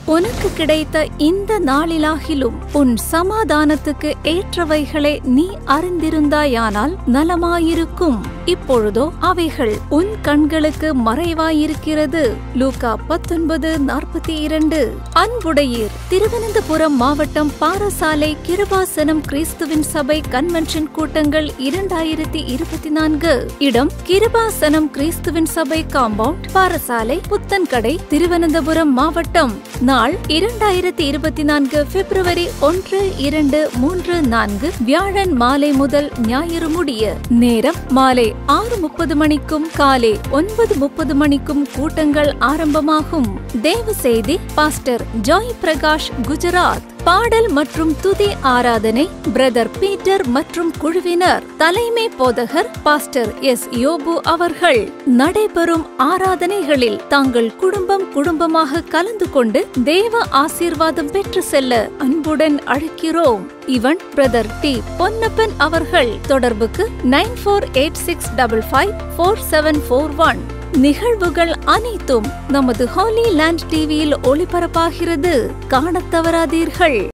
உனக்கு கிடைத்த இந்த நாளிலாகிலும் உன் சமாதானத்துக்கு ஏற்றவைகளை நீ அறிந்திருந்தாயானால் நலமாயிருக்கும் இப்பொழுதோ அவைகள் உன் கண்களுக்கு மறைவாயிருக்கிறது லூகா பத்தொன்பது நாற்பத்தி இரண்டு அன்புடையீர் திருவனந்தபுரம் மாவட்டம் பாரசாலை கிருபாசனம் கிறிஸ்துவின் சபை கன்வென்ஷன் கூட்டங்கள் இரண்டாயிரத்தி இருபத்தி நான்கு இடம் கிருபாசனம் கிறிஸ்துவின் சபை காம்பவுண்ட் பாரசாலை புத்தன்கடை திருவனந்தபுரம் மாவட்டம் நாள் இரண்டாயிரத்தி இருபத்தி நான்கு பிப்ரவரி ஒன்று இரண்டு மூன்று நான்கு வியாழன் மாலை முதல் ஞாயிறு முடிய நேரம் மாலை ஆறு முப்பது மணிக்கும் காலை ஒன்பது முப்பது மணிக்கும் கூட்டங்கள் ஆரம்பமாகும் தேவ செய்தி பாஸ்டர் ஜாய் பிரகாஷ் குஜராத் பாடல் மற்றும் துதி ஆராதனை பிரதர் பீட்டர் மற்றும் குழுவினர் தலைமை போதகர் பாஸ்டர் எஸ் யோபு அவர்கள் நடைபெறும் ஆராதனைகளில் தாங்கள் குடும்பம் குடும்பமாக கலந்து கொண்டு தேவ ஆசீர்வாதம் பெற்று செல்ல அன்புடன் அழைக்கிறோம் இவன் பிரதர் டி பொன்னப்பன் அவர்கள் தொடர்புக்கு nine four eight six double five four seven four one நிகழ்வுகள் அனைத்தும் நமது ஹாலி லேண்ட் டிவியில் ஒளிபரப்பாகிறது காணத் தவறாதீர்கள்